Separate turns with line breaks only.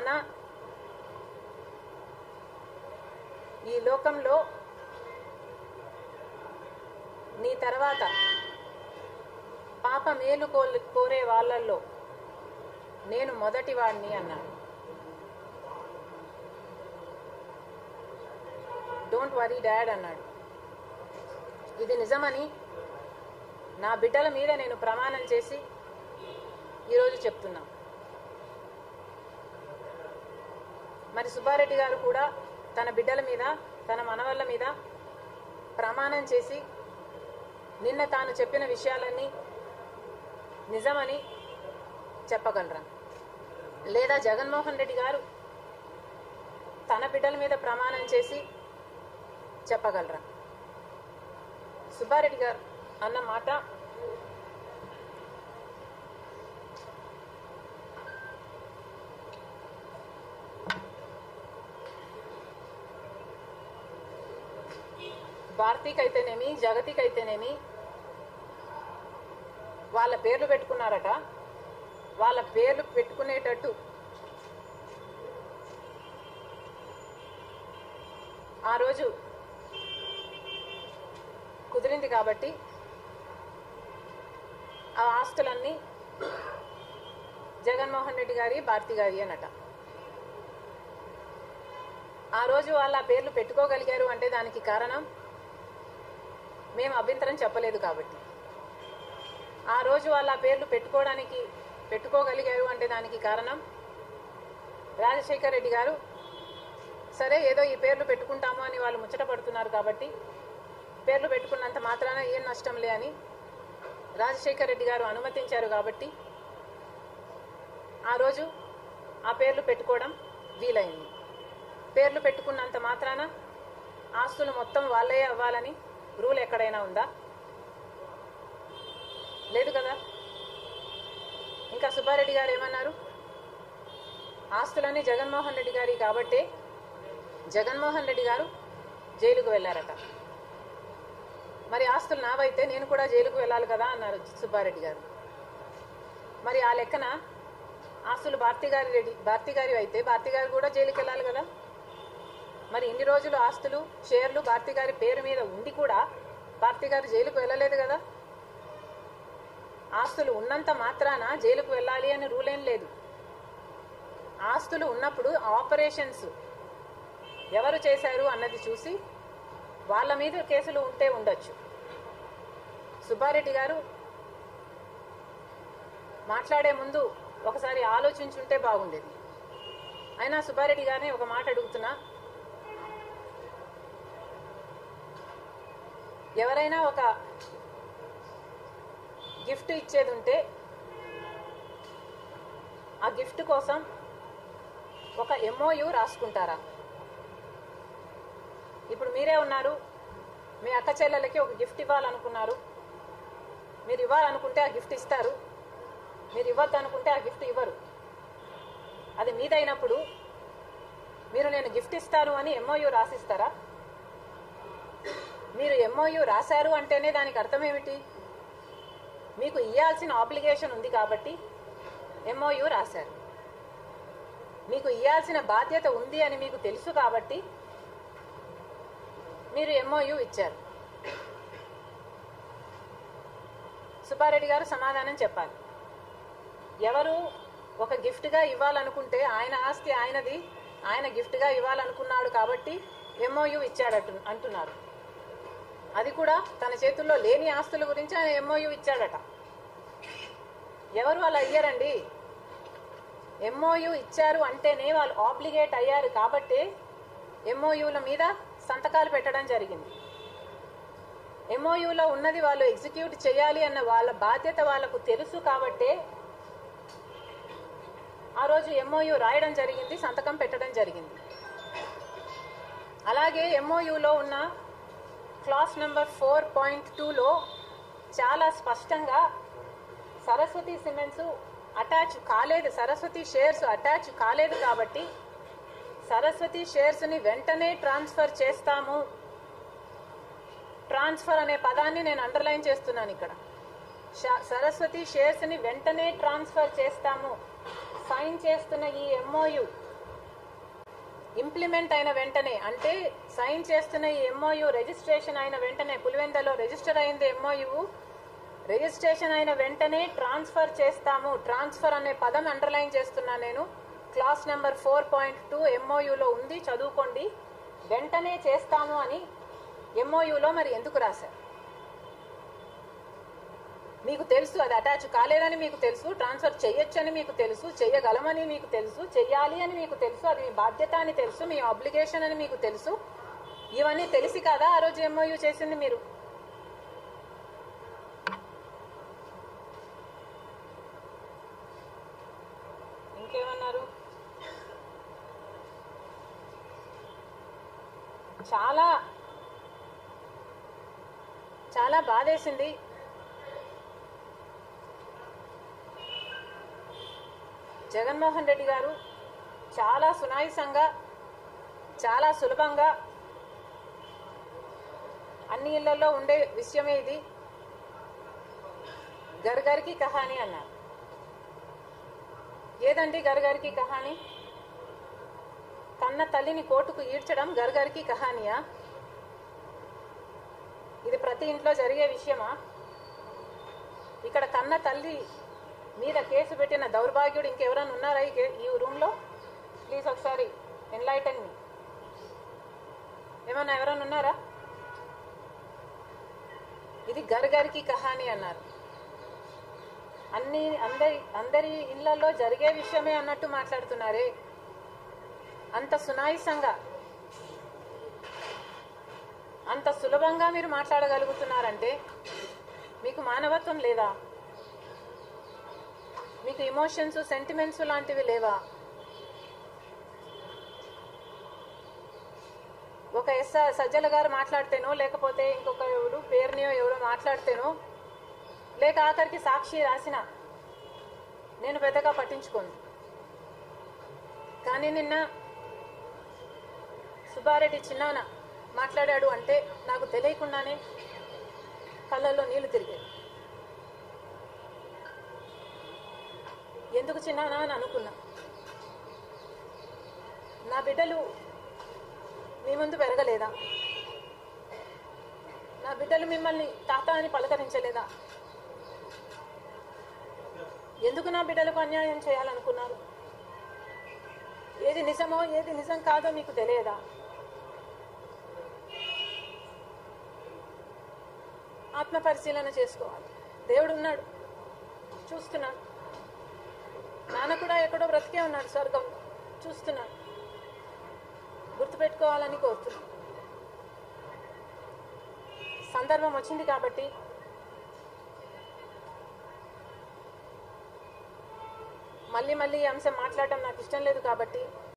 నాన్న ఈ లోకంలో నీ తర్వాత పాప మేలు కోల్- కోరే వాళ్ళల్లో నేను మొదటి వాడిని అన్నాడు డోంట్ వరీ డాడ్ అన్నాడు ఇది నిజమని నా బిడ్డల మీద నేను ప్రమాణం చేసి ఈరోజు చెప్తున్నా మరి సుబ్బారెడ్డి గారు కూడా తన బిడ్డల మీద తన మనవళ్ళ మీద ప్రమాణం చేసి నిన్న తాను చెప్పిన విషయాలన్నీ నిజమని చెప్పగలరా లేదా జగన్మోహన్ రెడ్డి గారు తన బిడ్డల మీద ప్రమాణం చేసి చెప్పగలరా సుబ్బారెడ్డి గారు అన్న మాట భారతీకైతేనేమి జగతికైతేనేమి వాళ్ళ పేర్లు పెట్టుకున్నారట వాళ్ళ పేర్లు పెట్టుకునేటట్టు ఆ రోజు కుదిరింది కాబట్టి ఆ ఆస్తులన్నీ జగన్మోహన్ రెడ్డి గారి భారతి గారి అనట ఆ రోజు వాళ్ళ పేర్లు పెట్టుకోగలిగారు అంటే దానికి కారణం మేము అభ్యంతరం చెప్పలేదు కాబట్టి ఆ రోజు వాళ్ళ పేర్లు పెట్టుకోవడానికి పెట్టుకోగలిగారు అంటే దానికి కారణం రాజశేఖర్ రెడ్డి గారు సరే ఏదో ఈ పేర్లు పెట్టుకుంటాము అని వాళ్ళు ముచ్చట పడుతున్నారు కాబట్టి పేర్లు పెట్టుకున్నంత మాత్రాన ఏం నష్టంలే అని రాజశేఖర్ రెడ్డి గారు అనుమతించారు కాబట్టి ఆ రోజు ఆ పేర్లు పెట్టుకోవడం వీలైంది పేర్లు పెట్టుకున్నంత మాత్రాన ఆస్తులు మొత్తం వాళ్ళే అవ్వాలని రూల్ ఎక్కడైనా ఉందా లేదు కదా ఇంకా సుబ్బారెడ్డి గారు ఏమన్నారు ఆస్తులన్నీ జగన్మోహన్ రెడ్డి గారి కాబట్టే జగన్మోహన్ రెడ్డి గారు జైలుకు వెళ్ళారట మరి ఆస్తులు నావైతే నేను కూడా జైలుకు వెళ్ళాలి కదా అన్నారు సుబ్బారెడ్డి గారు మరి ఆ లెక్కన ఆస్తులు భారతి గారి రెడ్డి భారతి గారి అయితే భారతి గారు కూడా జైలుకి వెళ్ళాలి కదా మరి ఇన్ని రోజులు ఆస్తులు షేర్లు భారతి గారి పేరు మీద ఉండి కూడా భారతి గారు జైలుకు వెళ్ళలేదు కదా ఆస్తులు ఉన్నంత మాత్రాన జైలుకు వెళ్ళాలి అని రూల్ ఏం లేదు ఆస్తులు ఉన్నప్పుడు ఆపరేషన్స్ ఎవరు చేశారు అన్నది చూసి వాళ్ళ మీద కేసులు ఉంటే ఉండొచ్చు సుబ్బారెడ్డి గారు మాట్లాడే ముందు ఒకసారి ఆలోచించుంటే బాగుండేది అయినా సుబ్బారెడ్డి గారిని ఒక మాట అడుగుతున్నా ఎవరైనా ఒక గిఫ్ట్ ఇచ్చేది ఉంటే ఆ గిఫ్ట్ కోసం ఒక ఎంఓయు రాసుకుంటారా ఇప్పుడు మీరే ఉన్నారు మీ అక్క చెల్లెలకి ఒక గిఫ్ట్ ఇవ్వాలనుకున్నారు మీరు ఇవ్వాలనుకుంటే ఆ గిఫ్ట్ ఇస్తారు మీరు ఇవ్వద్దు అనుకుంటే ఆ గిఫ్ట్ ఇవ్వరు అది మీదైనప్పుడు మీరు నేను గిఫ్ట్ ఇస్తాను అని ఎంఓయు రాసిస్తారా మీరు ఎంఓయు రాశారు అంటేనే దానికి అర్థం ఏమిటి మీకు ఇవ్వాల్సిన ఆబ్లిగేషన్ ఉంది కాబట్టి ఎంఓయు రాశారు మీకు ఇవ్వాల్సిన బాధ్యత ఉంది అని మీకు తెలుసు కాబట్టి మీరు ఎంఓయు ఇచ్చారు సుబ్బారెడ్డి గారు సమాధానం చెప్పాలి ఎవరు ఒక గిఫ్ట్గా ఇవ్వాలనుకుంటే ఆయన ఆస్తి ఆయనది ఆయన గిఫ్ట్గా ఇవ్వాలనుకున్నాడు కాబట్టి ఎంఓయు ఇచ్చాడట అంటున్నారు అది కూడా తన చేతుల్లో లేని ఆస్తుల గురించి ఆయన ఎంఓయు ఇచ్చాడట ఎవరు అలా ఇయ్యరండి ఎంఓయు ఇచ్చారు అంటేనే వాళ్ళు ఆబ్లిగేట్ అయ్యారు కాబట్టే ఎంఓయుల మీద సంతకాలు పెట్టడం జరిగింది ఎంఓయులో ఉన్నది వాళ్ళు ఎగ్జిక్యూట్ చేయాలి అన్న వాళ్ళ బాధ్యత వాళ్ళకు తెలుసు కాబట్టే ఆ రోజు ఎంఓయు రాయడం జరిగింది సంతకం పెట్టడం జరిగింది అలాగే ఎంఓయులో ఉన్న క్లాస్ నెంబర్ ఫోర్ పాయింట్ టూలో చాలా స్పష్టంగా సరస్వతి సిమెంట్స్ అటాచ్ కాలేదు సరస్వతి షేర్స్ అటాచ్ కాలేదు కాబట్టి సరస్వతి షేర్స్ని వెంటనే ట్రాన్స్ఫర్ చేస్తాము ట్రాన్స్ఫర్ అనే పదాన్ని నేను అండర్లైన్ చేస్తున్నాను ఇక్కడ ష- సరస్వతి షేర్స్ని వెంటనే ట్రాన్స్ఫర్ చేస్తాము సైన్ చేస్తున్న ఈ ఎంఓయు ఇంప్లిమెంట్ అయిన వెంటనే అంటే సైన్ చేస్తున్న ఈ ఎంఓయు రిజిస్ట్రేషన్ అయిన వెంటనే పులివెందలో రిజిస్టర్ అయింది ఎంఓయు రిజిస్ట్రేషన్ అయిన వెంటనే ట్రాన్స్ఫర్ చేస్తాము ట్రాన్స్ఫర్ అనే పదం అండర్లైన్ చేస్తున్నా నేను class number four point two ఎంఓయులో ఉంది చదువుకోండి వెంటనే చేస్తాము అని ఎంఓయులో మరి ఎందుకు రాశారు మీకు తెలుసు అది అటాచ్ కాలేదని మీకు తెలుసు ట్రాన్స్ఫర్ చేయొచ్చని మీకు తెలుసు చేయగలమని మీకు తెలుసు చెయ్యాలి అని మీకు తెలుసు అది మీ బాధ్యత అని తెలుసు మీ అబ్లిగేషన్ అని మీకు తెలుసు ఇవన్నీ తెలిసి కదా ఆ రోజు ఎంఓయూ చేసింది మీరు ఇంకేమన్నారు చాలా చాలా బాధేసింది జగన్మోహన్ రెడ్డి గారు చాలా సునాయసంగా చాలా సులభంగా అన్ని ఇళ్లలో ఉండే విషయమే ఇది గర్గర్కి కహాని అన్నారు ఏదండి గర్గర్కి కహాని కన్న తల్లిని కోర్టుకు ఈడ్చడం గర్గర్కి కహానియా ఇది ప్రతి ఇంట్లో జరిగే విషయమా ఇక్కడ కన్న తల్లి మీద కేసు పెట్టిన దౌర్భాగ్యుడు ఇంకెవరైనా ఉన్నారా ఈ కే- ఈ రూమ్లో ప్లీజ్ ఒకసారి ఎన్లైటన్ మీ ఏమన్నా ఎవరైనా ఉన్నారా ఇది గర్గర్కి కహాని అన్నారు అన్ని అందరి అందరి ఇళ్లలో జరిగే విషయమే అన్నట్టు మాట్లాడుతున్నారే అంత సునాయసంగా అంత సులభంగా మీరు మాట్లాడగలుగుతున్నారంటే మీకు మానవత్వం లేదా మీకు ఇమోషన్స్ సెంటిమెంట్స్ లాంటివి లేవా ఒక ఎస్ సజ్జల గారు మాట్లాడితేనో లేకపోతే ఇంకొక ఎవరు పేరునియో ఎవరో మాట్లాడితేనో లేక ఆఖరికి సాక్షి రాసిన నేను పెద్దగా పట్టించుకోను కానీ నిన్న సుబ్బారెడ్డి చిన్నాన మాట్లాడాడు అంటే నాకు తెలియకుండానే కళ్ళల్లో నీళ్లు తిరిగాయి ఎందుకు చిన్నానా అని అనుకున్నా నా బిడ్డలు మీ ముందు పెరగలేదా నా బిడ్డలు మిమ్మల్ని తాత అని పలకరించలేదా ఎందుకు నా బిడ్డలకు అన్యాయం చేయాలనుకున్నారు ఏది నిజమో ఏది నిజం కాదో మీకు తెలియదా ఆత్మ పరిశీలన చేసుకోవాలి దేవుడు ఉన్నాడు చూస్తున్నాడు నాన్న కూడా ఎక్కడో బ్రతికే ఉన్నాడు స్వర్గం చూస్తున్నాడు గుర్తుపెట్టుకోవాలని కోరుతున్నాను సందర్భం వచ్చింది కాబట్టి మళ్ళీ మళ్ళీ ఈ అంశం మాట్లాడడం నాకు ఇష్టం లేదు కాబట్టి